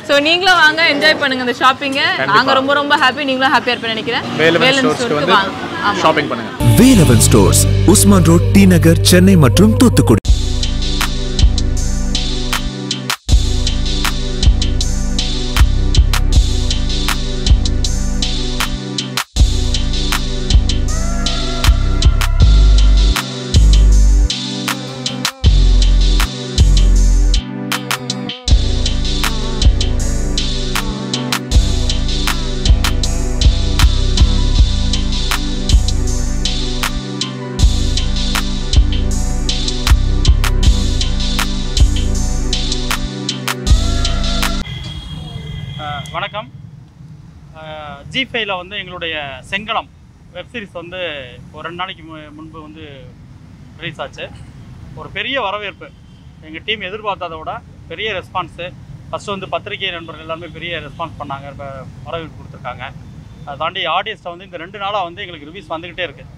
So நீங்களும் வாங்க enjoy பண்ணுங்க இந்த ஷாப்பிங்கை நாங்க ரொம்ப ரொம்ப ஹாப்பி நீங்களும் ஹாப்பியா இருப்பேன்னு நினைக்கிறேன் வேலவன் வேலன் ஸ்டோர்ஸ்க்கு ஸ்டோருக்கு வந்து வாங்க ஆமா ஷாப்பிங் பண்ணுங்க Velavan stores Usman road T Nagar Chennai மற்றும் தூத்துக்குடி அஹ் வணக்கம் ஜி ஃபைவ்ல வந்து எங்களுடைய செங்கலம் வெப் சீரிஸ் வந்து ஒரு ரெண்டு நாளைக்கு மு- முன்பு வந்து ரிலீஸ் ஆச்சு ஒரு பெரிய வரவேற்பு எங்கள் டீம் எதிர்பார்த்ததை விட பெரிய ரெஸ்பான்ஸு ஃபஸ்ட்டு வந்து பத்திரிகை நண்பர்கள் எல்லாருமே பெரிய ரெஸ்பான்ஸ் பண்ணாங்க இப்போ வரவேற்பு கொடுத்துருக்காங்க அதை தாண்டி ஆடியன்ஸ்ட்டை வந்து இந்த ரெண்டு நாளாக வந்து எங்களுக்கு ரிவ்யூஸ் வந்துக்கிட்டே இருக்குது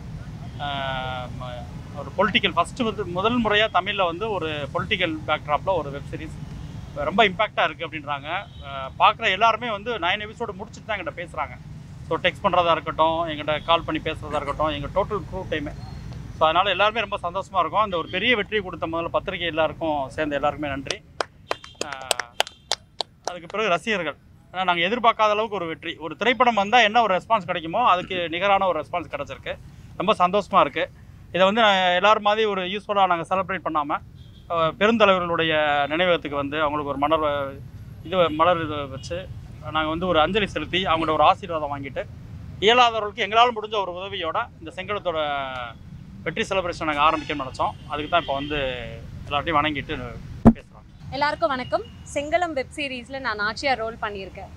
ஒரு பொலிட்டிக்கல் ஃபஸ்ட்டு வந்து முதல் முறையாக தமிழில் வந்து ஒரு பொலிட்டிக்கல் பேக்ட்ராப்பில் ஒரு வெப் சீரிஸ் ரொம்ப இம்பாக்டாக இருக்குது அப்படின்றாங்க பார்க்குற எல்லாருமே வந்து நைன் எபிசோடு முடிச்சுட்டு தான் எங்கிட்ட பேசுகிறாங்க ஸோ டெக்ஸ்ட் பண்ணுறதா இருக்கட்டும் எங்கிட்ட கால் பண்ணி பேசுகிறதா இருக்கட்டும் எங்கள் டோட்டல் க்ரூ டைமே ஸோ அதனால் எல்லாருமே ரொம்ப சந்தோஷமாக இருக்கும் அந்த ஒரு பெரிய வெற்றி கொடுத்த முதல்ல பத்திரிகை எல்லாருக்கும் சேர்ந்த எல்லாருக்குமே நன்றி அஹ், அதுக்கு பிறகு ரசிகர்கள் ஏன்னா நாங்கள் எதிர்பார்க்காத அளவுக்கு ஒரு வெற்றி ஒரு திரைப்படம் வந்தால் என்ன ஒரு ரெஸ்பான்ஸ் கிடைக்குமோ அதுக்கு நிகரான ஒரு ரெஸ்பான்ஸ் கிடச்சிருக்கு ரொம்ப சந்தோஷமாக இருக்குது இதை வந்து நான் எல்லாரும் மாதிரி ஒரு யூஸ்ஃபுல்லாக நாங்கள் செலிப்ரேட் பண்ணாமல் பெருந்தலைவர்களுடைய நினைவகத்துக்கு வந்து அவங்களுக்கு ஒரு மலர் வ- இது மலர் இது வச்சு நாங்கள் வந்து ஒரு அஞ்சலி செலுத்தி அவங்களோட ஒரு ஆசீர்வாதம் வாங்கிட்டு இயலாதவர்களுக்கு எங்களால் முடிஞ்ச ஒரு உதவியோட இந்த செங்கலத்தோட வெற்றி செலிப்ரேஷன் நாங்கள் ஆரம்பிக்கணும்னு நினச்சோம் அதுக்கு தான் இப்போ வந்து எல்லார்ட்டையும் வணங்கிட்டு பேசுகிறோம் எல்லாருக்கும் வணக்கம் செங்கலம் வெப் சீரிஸில் நான் நாச்சியார் ரோல் பண்ணியிருக்கேன்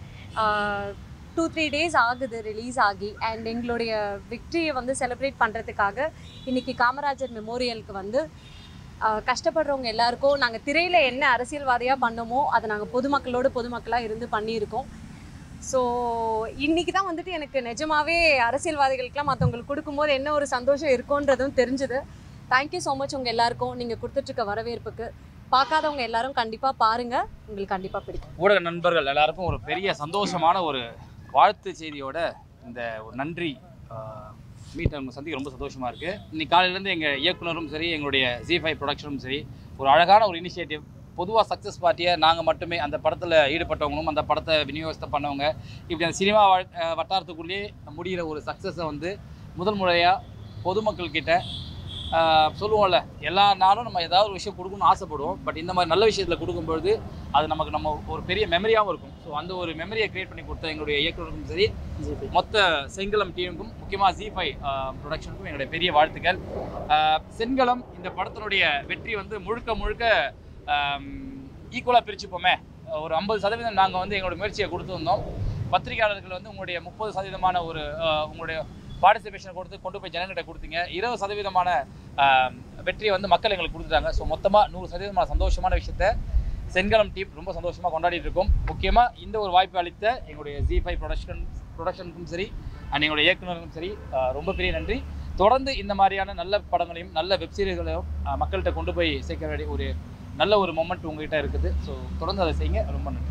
டூ த்ரீ டேஸ் ஆகுது ரிலீஸ் ஆகி அண்ட் எங்களுடைய விக்ட்ரியை வந்து செலிப்ரேட் பண்ணுறதுக்காக இன்னைக்கு காமராஜர் மெமோரியலுக்கு வந்து ஆஹ், கஷ்டப்படுறவங்க எல்லாருக்கும் நாங்கள் திரையில் என்ன அரசியல்வாதியாக பண்ணோமோ அதை நாங்கள் பொதுமக்களோடு பொதுமக்களாக இருந்து பண்ணியிருக்கோம் ஸோ இன்னைக்கு தான் வந்துட்டு எனக்கு நிஜமாவே அரசியல்வாதிகளுக்கெல்லாம் மற்றவங்களுக்கு கொடுக்கும்போது என்ன ஒரு சந்தோஷம் இருக்குன்றதும் தெரிஞ்சுது தேங்க்யூ ஸோ மச் உங்கள் எல்லாருக்கும் நீங்கள் கொடுத்துட்ருக்க வரவேற்புக்கு பார்க்காதவங்க எல்லாரும் கண்டிப்பாக பாருங்கள் உங்களுக்கு கண்டிப்பாக பிடிக்கும் ஊடக நண்பர்கள் எல்லாருக்கும் ஒரு பெரிய சந்தோஷமான ஒரு வாழ்த்து செய்தியோட இந்த ஒரு நன்றி மீட் அவங்க சந்திக்க ரொம்ப சந்தோஷமாக இருக்குது இன்னைக்கு காலையிலேருந்து எங்கள் இயக்குனரும் சரி எங்களுடைய ஜி ஃபைவ் ப்ரொடக்ஷனும் சரி ஒரு அழகான ஒரு இனிஷியேட்டிவ் பொதுவாக சக்ஸஸ் பார்ட்டியை நாங்கள் மட்டுமே அந்த படத்தில் ஈடுபட்டவங்களும் அந்த படத்தை விநியோகத்தை பண்ணவங்க இப்படி அந்த சினிமா வாழ் அஹ் வட்டாரத்துக்குள்ளேயே முடிகிற ஒரு சக்ஸஸை வந்து முதல் முறையாக பொதுமக்கள்கிட்ட ஆஹ் சொல்லுவோம்ல எல்லா நாளும் நம்ம ஏதாவது ஒரு விஷயம் கொடுக்கணும்னு ஆசைப்படுவோம் பட் இந்த மாதிரி நல்ல விஷயத்தில் கொடுக்கும்பொழுது அது நமக்கு நம்ம ஒரு பெரிய மெமரியாகவும் இருக்கும் ஸோ அந்த ஒரு மெமரியை கிரியேட் பண்ணி கொடுத்த எங்களுடைய இயக்குனருக்கும் சரி மொத்த செங்கலம் டீமுக்கும் முக்கியமாக ஜி ஃபைவ் ப்ரொடக்ஷனுக்கும் எங்களுடைய பெரிய வாழ்த்துக்கள் ஆஹ் செங்கலம் இந்த படத்தினுடைய வெற்றி வந்து முழுக்க முழுக்க ஈக்குவலாக பிரிச்சுப்போமே ஒரு ஐம்பது சதவீதம் நாங்கள் வந்து எங்களோட முயற்சியை கொடுத்துருந்தோம் பத்திரிகையாளர்கள் வந்து உங்களுடைய முப்பது சதவீதமான ஒரு ஆஹ் உங்களுடைய பார்ட்டிசிபேஷன் கொடுத்து கொண்டு போய் ஜனங்கிட்ட கொடுத்தீங்க இருபது சதவீதமான ஆஹ், வெற்றியை வந்து மக்கள் எங்களுக்கு கொடுத்துட்டாங்க ஸோ மொத்தமாக நூறு சதவீதமான சந்தோஷமான விஷயத்த செங்கலம் டீம் ரொம்ப சந்தோஷமாக கொண்டாடிட்டு இருக்கோம் முக்கியமாக இந்த ஒரு வாய்ப்பு அளித்த எங்களுடைய ஜி ஃபைவ் ப்ரொடக்ஷன் ப்ரொடக்ஷனுக்கும் சரி அண்ட் எங்களுடைய இயக்குனருக்கும் சரி ஆஹ், ரொம்ப பெரிய நன்றி தொடர்ந்து இந்த மாதிரியான நல்ல படங்களையும் நல்ல வெப்சீரிஸ்களையும் மக்கள்கிட்ட கொண்டு போய் சேர்க்க வேண்டிய ஒரு நல்ல ஒரு மொமெண்ட் உங்ககிட்ட இருக்குது ஸோ தொடர்ந்து அதை செய்யுங்க ரொம்ப நன்றி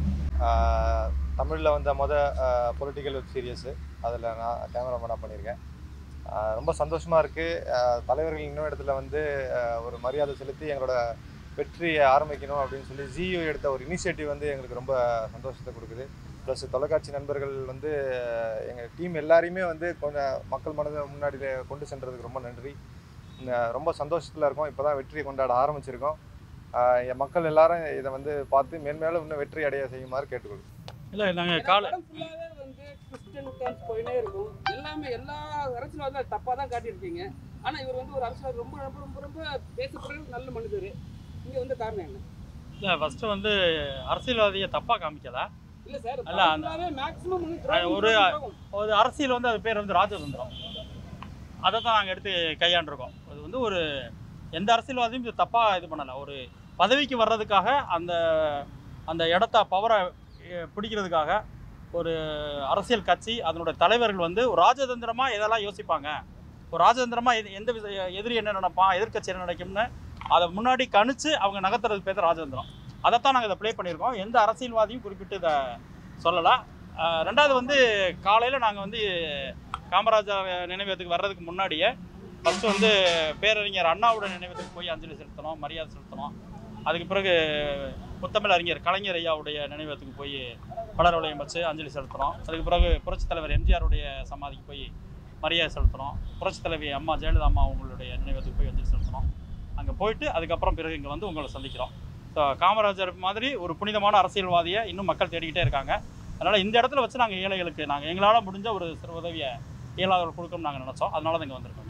தமிழில் வந்த மொத பொலிட்டிக்கல் வெப் சீரியஸு அதில் நான் கேமராமேனாக பண்ணியிருக்கேன் ஆஹ் ரொம்ப சந்தோஷமாக இருக்குது தலைவர்கள் இன்னும் இடத்துல வந்து ஆஹ் ஒரு மரியாதை செலுத்தி எங்களோட வெற்றியை ஆரம்பிக்கணும் அப்படின்னு சொல்லி ஜியோ எடுத்த ஒரு இனிஷியேட்டிவ் வந்து எங்களுக்கு ரொம்ப சந்தோஷத்தை கொடுக்குது ப்ளஸ் தொலைக்காட்சி நண்பர்கள் வந்து எங்கள் டீம் எல்லாரையுமே வந்து கொஞ்சம் மக்கள் மனதை முன்னாடி கொண்டு சென்றதுக்கு ரொம்ப நன்றி இந்த- ரொம்ப சந்தோஷத்தில் இருக்கோம் இப்போ தான் வெற்றியை கொண்டாட ஆரம்பிச்சிருக்கோம் ஆஹ் என் மக்கள் எல்லாரும் இதை வந்து பார்த்து மேன்மேலும் இன்னும் வெற்றி அடைய செய்யுமாறு கேட்டுக்கொள்கிறேன் இல்லை நாங்கள் காலை படம் ஃபுல்லாவே வந்து ட்விஸ்ட் அண்ட் டர்ன்ஸ் போயினே இருக்கும் எல்லாமே எல்லா அரசியல்வாதியும் தப்பாக தான் காட்டியிருக்கீங்க ஆனால் இவர் வந்து ஒரு அரசியல் ரொம்ப ரொம்ப ரொம்ப ரொம்ப பேசப்படுற நல்ல மனிதர் இங்கே வந்து காரணம் என்ன இல்லை ஃபஸ்ட்டு வந்து அரசியல்வாதியை தப்பாக காமிக்கல இல்லை சார் அல்ல, அந்த- மேக்ஸிமம் வந்து அது துரோகம், ஒரு- துரோகம், துரோகம். ஒரு அரசியல் வந்து அது பேர் வந்து ராஜதந்திரம் அதை தான் நாங்கள் எடுத்து கையாண்டிருக்கோம் அது வந்து ஒரு எந்த அரசியல்வாதியும் இது தப்பாக இது பண்ணலை ஒரு பதவிக்கு வர்றதுக்காக அந்த அந்த இடத்த பவரை பிடிக்கிறதுக்காக ஒரு அரசியல் கட்சி அதனோட தலைவர்கள் வந்து ஒரு ராஜதந்திரமாக இதெல்லாம் யோசிப்பாங்க ஒரு ராஜதந்திரமாக எது எந்த வித எதிரி என்ன நினைப்பான் எதிர்க்கட்சி என்ன நினைக்கும்னு அதை முன்னாடி கணிச்சு அவங்க நகர்த்துறதுக்கு பேர் ராஜதந்திரம் அதைத்தான் நாங்கள் இதை ப்ளே பண்ணியிருக்கோம் எந்த அரசியல்வாதியும் குறிப்பிட்டு இதை சொல்லலை அஹ் ரெண்டாவது வந்து காலையில் நாங்கள் வந்து காமராஜர் நினைவகத்துக்கு வர்றதுக்கு முன்னாடியே ஃபஸ்ட்டு வந்து பேரறிஞர் அண்ணாவோட நினைவகத்துக்கு போய் அஞ்சலி செலுத்தணும் மரியாதை செலுத்தணும் அதுக்கு பிறகு முத்தமிழ் அறிஞர் கலைஞர் ஐயாவுடைய நினைவகத்துக்கு போய் மலர் வளையம் வச்சு அஞ்சலி செலுத்தணும் அதுக்கு பிறகு புரட்சித் தலைவர் எம்ஜிஆருடைய சமாதிக்கு போய் மரியாதை செலுத்தணும் புரட்சித் தலைவி அம்மா ஜெயலலிதா அம்மா அவங்களுடைய நினைவகத்துக்கு போய் அஞ்சலி செலுத்தணும் அங்கே போயிட்டு அதுக்கப்புறம் பிறகு இங்கே வந்து உங்களை சந்திக்கிறோம் ஸோ காமராஜர் மாதிரி ஒரு புனிதமான அரசியல்வாதியை இன்னும் மக்கள் தேடிக்கிட்டே இருக்காங்க அதனால் இந்த இடத்துல வச்சு நாங்கள் ஏழைகளுக்கு நாங்கள் எங்களால் முடிஞ்ச ஒரு சிறு உதவியை இயலாதவர்கள் கொடுக்கணும்னு நாங்கள் நினச்சோம் அதனால தான் இங்கே வந்திருக்கோம்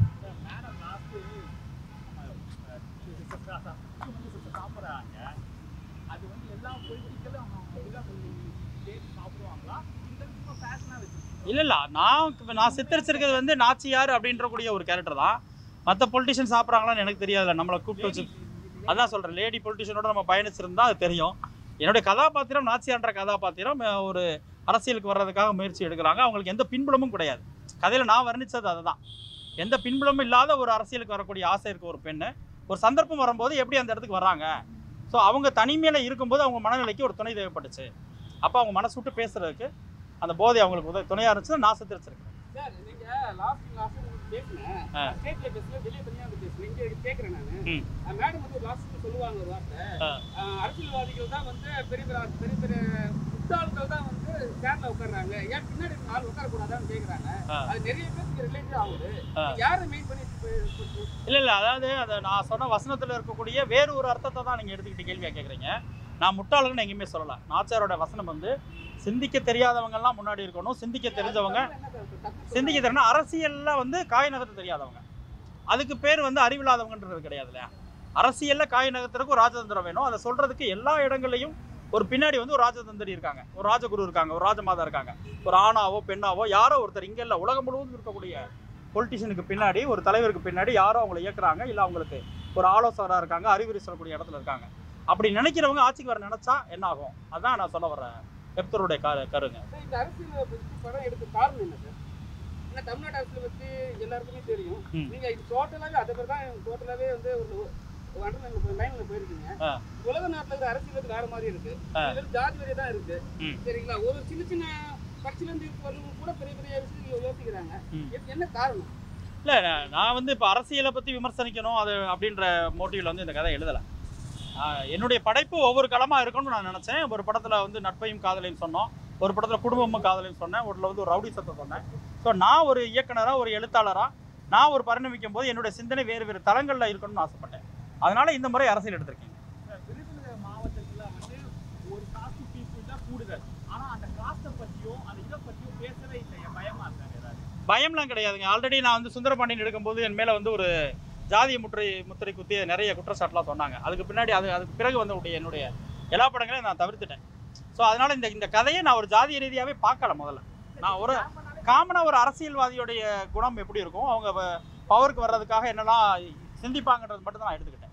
இல்லை இல்லை நான் இப்ப நான் சித்தரிச்சிருக்கிறது வந்து நாச்சியார் அப்படின்ற கூடிய ஒரு கேரக்டர் தான் மற்ற பொலிட்டிஷியன் சாப்பிட்றாங்களான்னு எனக்கு தெரியாதுல்ல நம்மளை கூப்பிட்டு வச்சு அதான் சொல்கிறேன் லேடி பொலிட்டிஷியனோட நம்ம பயணிச்சிருந்தா அது தெரியும் என்னுடைய கதாபாத்திரம் நாச்சியார்ன்ற கதாபாத்திரம் அஹ், ஒரு அரசியலுக்கு வர்றதுக்காக முயற்சி எடுக்கிறாங்க அவங்களுக்கு எந்த பின்புலமும் கிடையாது கதையில் நான் வர்ணித்தது அதுதான் எந்த பின்புலமும் இல்லாத ஒரு அரசியலுக்கு வரக்கூடிய ஆசை இருக்க ஒரு பெண்ணு ஒரு சந்தர்ப்பம் வரும்போது எப்படி அந்த இடத்துக்கு வர்றாங்க ஸோ அவங்க தனிமையில் இருக்கும்போது அவங்க மனநிலைக்கு ஒரு துணை தேவைப்பட்டுச்சு அப்போ அவங்க மனசு விட்டு பேசுறதுக்கு அந்த போதை அவங்களுக்கு உதவி துணையாக இருந்துச்சு நான் சித்தரிச்சிருக்கேன் சார் நீங்க லாஸ்ட் லாஸ்ட் உங்களுக்கு பேசுனேன் ஆ. ஸ்டேட்ல பேசல வெளியே தனியா வந்து பேசுறேன் இங்க கேக்குறேன் ம். நானு மேடம் வந்து லாஸ்ட் சொல்லுவாங்க ஒரு வார்த்தை ஆ. ஆ, அரசியல்வாதிகள் தான் வந்து பெரிய பெரிய பெரிய பெரிய முட்டாள்கள் தான் வந்து சேர்ல உட்கார்றாங்க ஏன் பின்னாடி நாலு உட்கார கூடாதான்னு கேக்குறாங்க ஆ. அது நிறைய பேருக்கு ரிலேட்டட் ஆகுது ஆ. நீங்க யாரை மெயின் பண்ணி இப்ப- இப்ப- இப்ப- இல்லை இல்லை அதாவது அதை நான் சொன்ன வசனத்தில் இருக்கக்கூடிய வேறு ஒரு அர்த்தத்தை தான் நீங்கள் எடுத்துக்கிட்டு கேள்வியாக கேட்குறீங்க நான் முட்டாளுன்னு எங்கேயுமே சொல்லலை நாச்சாரோட வசனம் வந்து சிந்திக்க தெரியாதவங்கெல்லாம் முன்னாடி இருக்கணும் சிந்திக்க தெரிஞ்சவங்க என்ன சார் இப்ப தப்பு சிந்திக்க தெரியணும் அரசியலில் வந்து காய் நகர்த்த தெரியாதவங்க அதுக்கு பேர் வந்து அறிவில்லாதவங்கன்றது கிடையாது இல்லையா அரசியலில் காய் நகர்த்துறதுக்கு ஒரு ராஜதந்திரம் வேணும் அதை சொல்கிறதுக்கு எல்லா இடங்கள்லையும் ஒரு பின்னாடி வந்து ஒரு ராஜதந்திரி இருக்காங்க ஒரு ராஜகுரு இருக்காங்க ஒரு ராஜமாதா இருக்காங்க ஒரு ஆணாவோ பெண்ணாவோ யாரோ ஒருத்தர் இங்கே இல்லை உலகம் முழுவதும் இருக்கக்கூடிய பொலிட்டிஷியனுக்கு பின்னாடி ஒரு தலைவருக்கு பின்னாடி யாரோ அவங்களை இயக்குறாங்க இல்லை அவங்களுக்கு ஒரு ஆலோசகராக இருக்காங்க அறிவுரை சொல்லக்கூடிய இடத்துல இருக்காங்க அப்படி நினைக்கிறவங்க ஆட்சிக்கு வர நினைச்சா என்ன ஆகும் அதான் நான் சொல்ல வர வெப்தருடைய கரு கருங்க சார், இந்த அரசியலை பத்தி படம் எடுக்க காரணம் என்ன சார் ஏன்னா தமிழ்நாடு அரசியலை பத்தி எல்லாருக்குமே தெரியும் ம். நீங்க இது டோட்டலாவே அதை பேர் தான் டோட்டலாவே வந்து ஒரு அண்டர்லைன்ல லைன்ல போயிருக்கீங்க ஆ. உலக நாட்டுல இருக்கிற அரசியல் வந்து வேற மாதிரி இருக்கு ஆ. இது வந்து ஜாதி வரி தான் இருக்கு ம். சரிங்களா ஒரு சின்ன சின்ன கட்சியில இருந்து வரவங்க கூட பெரிய பெரிய விஷயம் யோசிக்கிறாங்க ம். இது என்ன காரணம் இல்லை நான் வந்து இப்போ அரசியலை பற்றி விமர்சனிக்கணும் அது அப்படின்ற மோட்டிவில் வந்து இந்த கதை எழுதலை என்னுடைய படைப்பு ஒவ்வொரு களமாக இருக்கணும்னு நான் நினச்சேன் ஒரு படத்தில் வந்து நட்பையும் காதலையும் சொன்னோம் ஒரு படத்தில் குடும்பமும் காதலையும் சொன்னேன் ஒருல வந்து ஒரு ரவுடி சத்தம் சொன்னேன் ஸோ நான் ஒரு இயக்குனராக ஒரு எழுத்தாளராக நான் ஒரு பரிணமிக்கும் போது என்னுடைய சிந்தனை வேறு வேறு தளங்களில் இருக்கணும்னு ஆசைப்பட்டேன் அதனால இந்த முறை அரசியல் எடுத்திருக்கேன் விருதுநகர் மாவட்டத்துல வந்து ஒரு காஸ்ட் பீப்புள் தான் கூடுதல் ஆனா அந்த காஸ்ட்டை பத்தியும் அந்த இதை பத்தியும் பேசவே இல்லை பயமா இருக்காங்க ஏதாவது பயம்லாம் கிடையாதுங்க ஆல்ரெடி நான் வந்து சுந்தரபாண்டியன் எடுக்கும்போது என் மேலே வந்து ஒரு ஜாதிய முற்றை முத்திரை குத்திய நிறைய குற்றச்சாட்டுலாம் சொன்னாங்க அதுக்கு பின்னாடி அது அதுக்கு பிறகு வந்து உடைய என்னுடைய எல்லா படங்களையும் நான் தவிர்த்துட்டேன் ஸோ அதனால இந்த இந்த கதையை நான் ஒரு ஜாதிய ரீதியாகவே பார்க்கல முதல்ல நான் ஒரு காமனாக ஒரு அரசியல்வாதியுடைய குணம் எப்படி இருக்கும் அவங்க பவருக்கு வர்றதுக்காக என்னெல்லாம் சிந்திப்பாங்கன்றது மட்டும் தான் நான் எடுத்துக்கிட்டேன்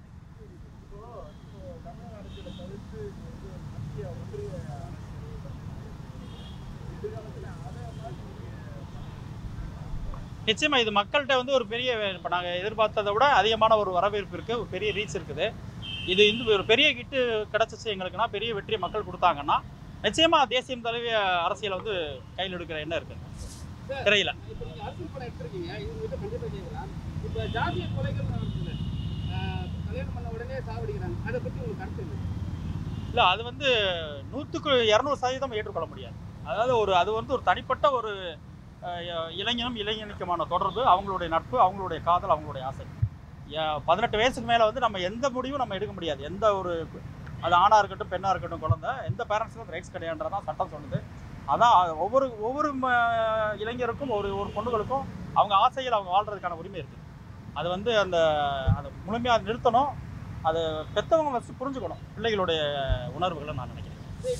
நிச்சயமா இது மக்கள்கிட்ட வந்து ஒரு பெரிய இப்போ நாங்கள் எதிர்பார்த்ததை விட அதிகமான ஒரு வரவேற்பு இருக்குது ஒரு பெரிய ரீச் இருக்குது இது இந்த ஒரு பெரிய கிட்டு கிடச்சிச்சு எங்களுக்குன்னா பெரிய வெற்றியை மக்கள் கொடுத்தாங்கன்னா நிச்சயமா தேசியம் தழுவிய அரசியலை வந்து கையில் எடுக்கிற எண்ணம் இருக்குது திரையில இப்போ நீங்க அரசியல் படம் எடுத்திருக்கீங்க இவங்க கிட்ட கண்டிப்பா கேட்கலாம் இப்போ ஜாதிய கொலைகள் நடக்குது ஆஹ் கல்யாணம் பண்ண உடனே சாவடிக்கிறாங்க அதை பத்தி உங்களுக்கு கருத்து என்ன இல்லை அது வந்து நூற்றுக்கு இரநூறு சதவீதம் ஏற்றுக்கொள்ள முடியாது அதாவது ஒரு அது வந்து ஒரு தனிப்பட்ட ஒரு அஹ், இளைஞனும் இளைஞனுக்குமான தொடர்பு அவங்களுடைய நட்பு அவங்களுடைய காதல் அவங்களுடைய ஆசை ஏ- பதினெட்டு வயசுக்கு மேலே வந்து நம்ம எந்த முடிவும் நம்ம எடுக்க முடியாது எந்த ஒரு அது ஆணாக இருக்கட்டும் பெண்ணாக இருக்கட்டும் குழந்தை எந்த பேரண்ட்ஸுக்கும் ரைட்ஸ் கிடையாதுன்றதான் சட்டம் சொல்லுது அதான் ஒவ்வொரு ஒவ்வொரு ம- இளைஞருக்கும் ஒரு ஒரு பொண்ணுகளுக்கும் அவங்க ஆசையில் அவங்க வாழ்கிறதுக்கான உரிமை இருக்குது அது வந்து அந்த அதை முழுமையாக நிறுத்தணும் அதை பெற்றவங்க ஃபஸ்ட்டு புரிஞ்சுக்கணும் பிள்ளைகளுடைய உணர்வுகளை நான் நினைக்கிறேன்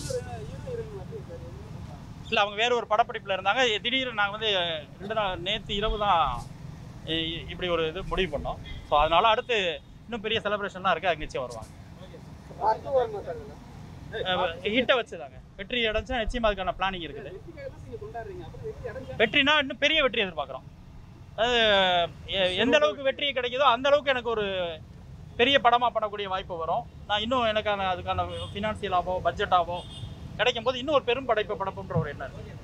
இல்லை அவங்க வேறு ஒரு படப்பிடிப்பில் இருந்தாங்க திடீர்னு நாங்கள் வந்து ரெண்டு நாள் நேற்று இரவு தான் இ- இப்படி ஒரு இது முடிவு பண்ணோம் ஸோ அதனால அடுத்து இன்னும் பெரிய செலிப்ரேஷன்லாம் இருக்குது அதுக்கு நிச்சயம் வருவாங்க அடுத்து வருமா சார் இதெல்லாம்? ஹிட்டை வச்சு தாங்க வெற்றி அடைஞ்சா நிச்சயமா அதுக்கான பிளானிங் இருக்குது வெற்றிக்காக தான் நீங்க கொண்டாடுறீங்க அப்புறம் வெற்றி அடைஞ்சா வெற்றினா இன்னும் பெரிய வெற்றி எதிர்பார்க்குறோம் அது எ- எந்த அளவுக்கு வெற்றி கிடைக்குதோ அந்த அளவுக்கு எனக்கு ஒரு பெரிய படமாக பண்ணக்கூடிய வாய்ப்பு வரும் நான் இன்னும் எனக்கான அதுக்கான ஃபினான்சியலாவோ பட்ஜெட்டாவோ கிடைக்கும் போது இன்னும் ஒரு பெரும் படைப்பை படைப்புன்ற ஒரு எண்ணம் இருக்கு